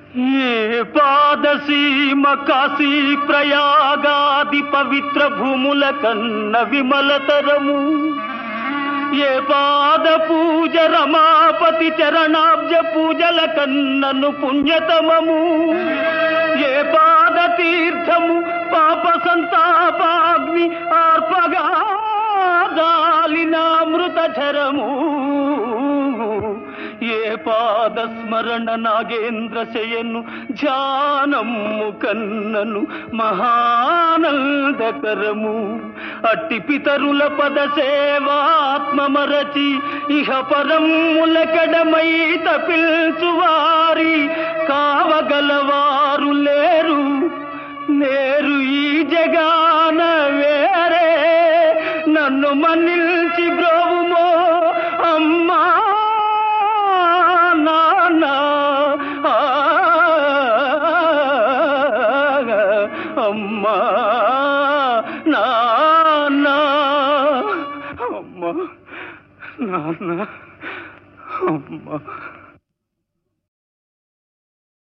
ఏ పాదసీమ కాశీ ప్రయాగాది పవిత్ర భూముల కన్న విమలతరము ఏ పాద పూజ రమాపతి చరణాబ్జ పూజల కన్నను పుణ్యతమము ఏ పాద తీర్థము పాప సంతాపాగ్ని ఆర్పగా జాలినామృత చరము ఏ పాద స్మరణ నాగేంద్ర శయను ధ్యానము కన్నను మహానందకరము అట్టి పితరుల పద సేవాత్మ మరచి ఇహ పరములకడమై తపిల్చువారి కావగలవారు లేరు లేరు ఈ జగాన వేరే నన్ను మన్నిల్చి బ్రోవుమో అమ్మా నాన్న ఆ, అమ్మా నాన్న అమ్మా నాన్న అమ్మా